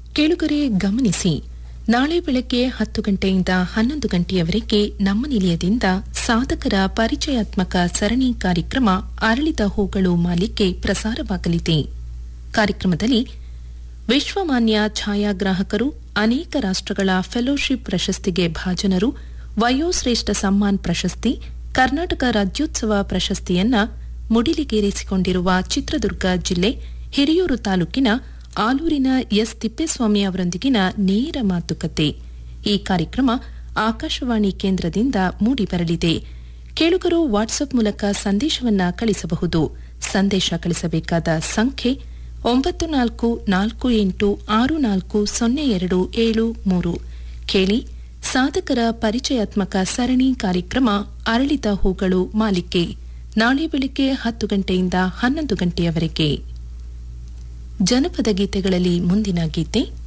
ಕೇಳುಗರೆ ಗಮನಿಸಿ ನಾಳೆ ಬೆಳಗ್ಗೆ ಹತ್ತು ಗಂಟೆಯಿಂದ ಹನ್ನೊಂದು ಗಂಟೆಯವರೆಗೆ ನಮ್ಮ ನಿಲಯದಿಂದ ಸಾಧಕರ ಪರಿಚಯಾತ್ಮಕ ಸರಣಿ ಕಾರ್ಯಕ್ರಮ ಅರಳಿದ ಹೂಗಳು ಮಾಲಿಕೆ ಪ್ರಸಾರವಾಗಲಿದೆ ಕಾರ್ಯಕ್ರಮದಲ್ಲಿ ವಿಶ್ವಮಾನ್ಯ ಛಾಯಾಗ್ರಾಹಕರು ಅನೇಕ ರಾಷ್ಟ್ರಗಳ ಫೆಲೋಶಿಪ್ ಪ್ರಶಸ್ತಿಗೆ ಭಾಜನರು ವಯೋಶ್ರೇಷ್ಠ ಸಮ್ಮಾನ್ ಪ್ರಶಸ್ತಿ ಕರ್ನಾಟಕ ರಾಜ್ಯೋತ್ಸವ ಪ್ರಶಸ್ತಿಯನ್ನ ಮುಡಿಲಿಗೇರಿಸಿಕೊಂಡಿರುವ ಚಿತ್ರದುರ್ಗ ಜಿಲ್ಲೆ ಹಿರಿಯೂರು ತಾಲೂಕಿನ ಆಲೂರಿನ ಎಸ್ ತಿಪ್ಪೇಸ್ವಾಮಿ ಅವರೊಂದಿಗಿನ ನೇರ ಮಾತುಕತೆ ಈ ಕಾರ್ಯಕ್ರಮ ಆಕಾಶವಾಣಿ ಕೇಂದ್ರದಿಂದ ಮೂಡಿಬರಲಿದೆ ಕೇಳುಗರು ವಾಟ್ಸ್ಆಪ್ ಮೂಲಕ ಸಂದೇಶವನ್ನ ಕಳಿಸಬಹುದು ಸಂದೇಶ ಕಳಿಸಬೇಕಾದ ಸಂಖ್ಯೆ ಒಂಬತ್ತು ನಾಲ್ಕು ನಾಲ್ಕು ಎಂಟು ಆರು ನಾಲ್ಕು ಸೊನ್ನೆ ಎರಡು ಏಳು ಮೂರು ಕೇಳಿ ಸಾಧಕರ ಪರಿಚಯಾತ್ಮಕ ಸರಣಿ ಕಾರ್ಯಕ್ರಮ ಅರಳಿದ ಹೂಗಳು ಮಾಲಿಕೆ ನಾಳೆ ಬೆಳಿಗ್ಗೆ ಹತ್ತು ಗಂಟೆಯಿಂದ ಹನ್ನೊಂದು ಗಂಟೆಯವರೆಗೆ ಜನಪದ ಗೀತೆಗಳಲ್ಲಿ ಮುಂದಿನ ಗೀತೆ